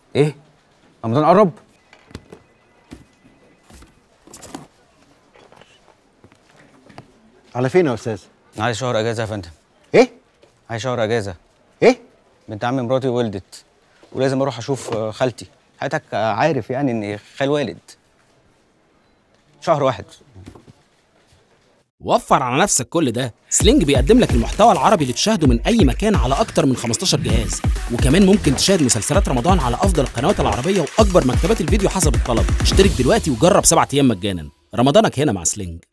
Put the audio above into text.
ايه رمضان قرب على فين يا استاذ عايز شهر اجازه يا فندم ايه عايز شهر اجازه ايه بنت عمي مراتي ولدت ولازم اروح اشوف آه، خالتي حياتك آه، عارف يعني ان خال والد شهر واحد وفر على نفسك كل ده سلينج بيقدم لك المحتوى العربي اللي تشاهده من اي مكان على اكتر من 15 جهاز وكمان ممكن تشاهد مسلسلات رمضان على افضل القنوات العربيه واكبر مكتبات الفيديو حسب الطلب اشترك دلوقتي وجرب سبعة ايام مجانا رمضانك هنا مع سلينج